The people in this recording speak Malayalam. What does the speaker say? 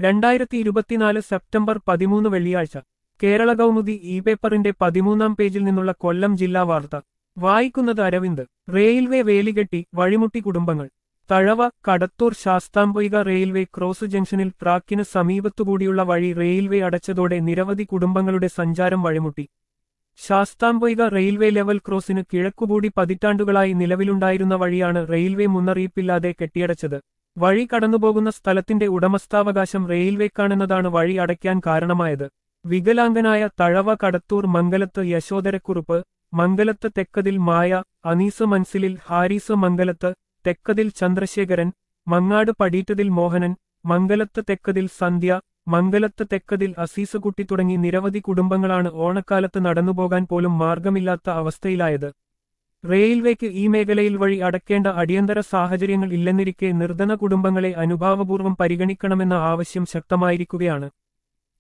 രണ്ടായിരത്തി ഇരുപത്തിനാല് സെപ്റ്റംബർ പതിമൂന്ന് വെള്ളിയാഴ്ച കേരള കൗമുദി ഇ പേപ്പറിന്റെ പതിമൂന്നാം പേജിൽ നിന്നുള്ള കൊല്ലം ജില്ലാ വാർത്ത വായിക്കുന്നത് അരവിന്ദ് റെയിൽവേ വേലികെട്ടി വഴിമുട്ടി കുടുംബങ്ങൾ തഴവ കടത്തൂർ ശാസ്താംബൊയ്ക റെയിൽവേ ക്രോസ് ജംഗ്ഷനിൽ ട്രാക്കിന് സമീപത്തുകൂടിയുള്ള വഴി റെയിൽവേ അടച്ചതോടെ നിരവധി കുടുംബങ്ങളുടെ സഞ്ചാരം വഴിമുട്ടി ശാസ്താംബൊയ്ക റെയിൽവേ ലെവൽ ക്രോസിന് കിഴക്കുകൂടി പതിറ്റാണ്ടുകളായി നിലവിലുണ്ടായിരുന്ന വഴിയാണ് റെയിൽവേ മുന്നറിയിപ്പില്ലാതെ കെട്ടിയടച്ചത് വഴി കടന്നുപോകുന്ന സ്ഥലത്തിന്റെ ഉടമസ്ഥാവകാശം റെയിൽവേക്കാണെന്നതാണ് വഴി അടയ്ക്കാൻ കാരണമായത് വികലാംഗനായ തഴവ കടത്തൂർ മംഗലത്ത് യശോധരക്കുറുപ്പ് മംഗലത്ത് തെക്കതിൽ മായ അനീസ് മൻസിലിൽ ഹാരീസ് മംഗലത്ത് തെക്കതിൽ ചന്ദ്രശേഖരൻ മങ്ങാട് പടീറ്റതിൽ മോഹനൻ മംഗലത്ത് തെക്കതിൽ സന്ധ്യ മംഗലത്ത് തെക്കതിൽ അസീസുകുട്ടി തുടങ്ങി നിരവധി കുടുംബങ്ങളാണ് ഓണക്കാലത്ത് നടന്നുപോകാൻ പോലും മാർഗമില്ലാത്ത അവസ്ഥയിലായത് റെയിൽവേക്ക് ഈ മേഖലയിൽ വഴി അടക്കേണ്ട അടിയന്തര സാഹചര്യങ്ങൾ ഇല്ലെന്നിരിക്കെ നിർധന കുടുംബങ്ങളെ അനുഭാവപൂർവ്വം പരിഗണിക്കണമെന്ന ആവശ്യം ശക്തമായിരിക്കുകയാണ്